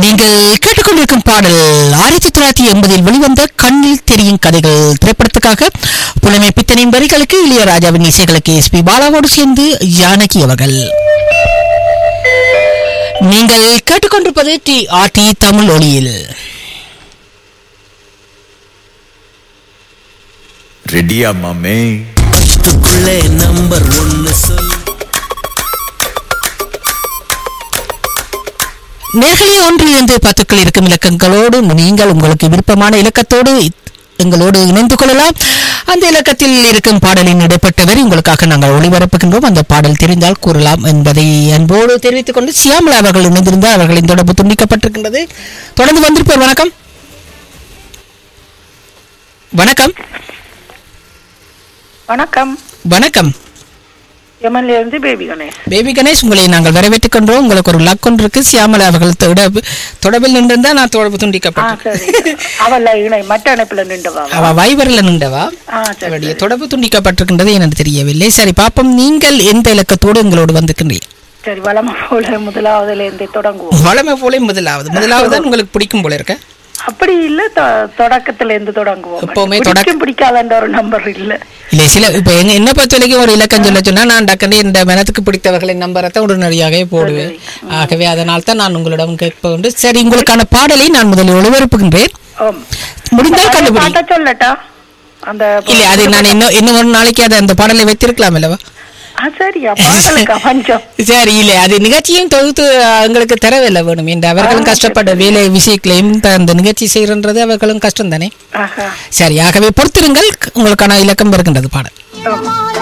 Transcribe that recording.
நீங்கள் கேட்டுக்கொண்டிருக்கும் பாடல் ஆயிரத்தி தொள்ளாயிரத்தி எண்பதில் வெளிவந்த கண்ணில் தெரியும் கதைகள் திரைப்படத்துக்காக புலமை பித்தனின் வரிகளுக்கு இளையராஜாவின் இசைகளுக்கு எஸ் பி பாலாவோடு சேர்ந்து ஜானகி அவர்கள் நீங்கள் கேட்டுக்கொண்டிருப்பது டி ஆர் டி தமிழ் ஒளியில் ரெடியா மாமே பத்துக்குள்ளே நம்பர் ஒன்னு சொல் நேர்களே ஒன்றிலிருந்து பத்துக்கள் இருக்கும் இலக்கங்களோடு நீங்கள் உங்களுக்கு விருப்பமான இலக்கத்தோடு எங்களோடு இணைந்து கொள்ளலாம் அந்த இலக்கத்தில் இருக்கும் பாடலின் இடைப்பட்டவர் உங்களுக்காக நாங்கள் ஒளிபரப்புகின்றோம் அந்த பாடல் தெரிந்தால் கூறலாம் என்பதை அன்போடு தெரிவித்துக் கொண்டு சியாமலா அவர்கள் இணைந்திருந்தால் அவர்களின் தொடர்பு துண்டிக்கப்பட்டிருக்கின்றது தொடர்ந்து வந்திருப்பார் வணக்கம் வணக்கம் வணக்கம் வணக்கம் எம்எல்ஏ இருந்து பேபி கணேஷ் பேபி கணேஷ் உங்களை நாங்கள் வரவேற்றுக் கொண்டோம் உங்களுக்கு ஒரு லக் ஒன்று இருக்கு சியாமலா அவர்கள் தொடர்பு தொடர்பில் நின்றிருந்தா நான் தொடர்பு ஆ துண்டிக்கப்பட்டேன் சரி அவள் இணை மற்ற அணைப்புல நின்றவா அவ வைபர்ல நின்றவா ஆ சரி அவருடைய தொடர்பு துண்டிக்கப்பட்டிருக்கின்றது எனக்கு தெரியவில்லை சரி பாப்போம் நீங்கள் எந்த இலக்கத்தோடு எங்களோடு வந்திருக்கின்றீர்கள் சரி வளம போல முதலாவதுல இருந்தே தொடங்குவோம் வளமை போல முதலாவது முதலாவது தான் உங்களுக்கு பிடிக்கும் போல இருக்க அப்படி இல்ல தொ- தொடக்கத்துல இருந்து தொடங்குவோம் எப்பவுமே பிடிக்கும் தொடக்க- பிடிக்காதன்ற ஒரு நம்பர் இல்ல இல்லை சில இப்ப எங்க என்ன பொறுத்த வரைக்கும் ஒரு இலக்கம் சொல்ல சொன்னா நான் டக்குனு இந்த மனத்துக்கு பிடித்தவர்களின் நம்பரை தான் உடனடியாக போடுவேன் ஆகவே அதனால் தான் நான் உங்களிடம் கேட்பது சரி உங்களுக்கான பாடலை நான் முதலில் ஒளிபரப்புகின்றேன் ஆம். முடிந்தால் அந்த கண்டுபிடி பாட்டை சொல்லட்டா அந்த இல்லை அது நான் இன்னும் இன்னும் ஒரு நாளைக்கு அதை அந்த பாடலை வைத்திருக்கலாம் அல்லவா ஆ சரியா பாடலுக்கா பஞ்சம் சரி இல்லை அது நிகழ்ச்சியும் தொகுத்து எங்களுக்கு தரவில்லை வேணும் என்று அவர்களும் கஷ்டப்பட்ட வேலை விஷயங்களையும் த- அந்த நிகழ்ச்சி செய்யறது அவர்களும் கஷ்டம் தானே ஆஹா சரி ஆகவே பொறுத்திருங்கள் உங்களுக்கான இலக்கம் வருகின்றது பாடல் ஆம்.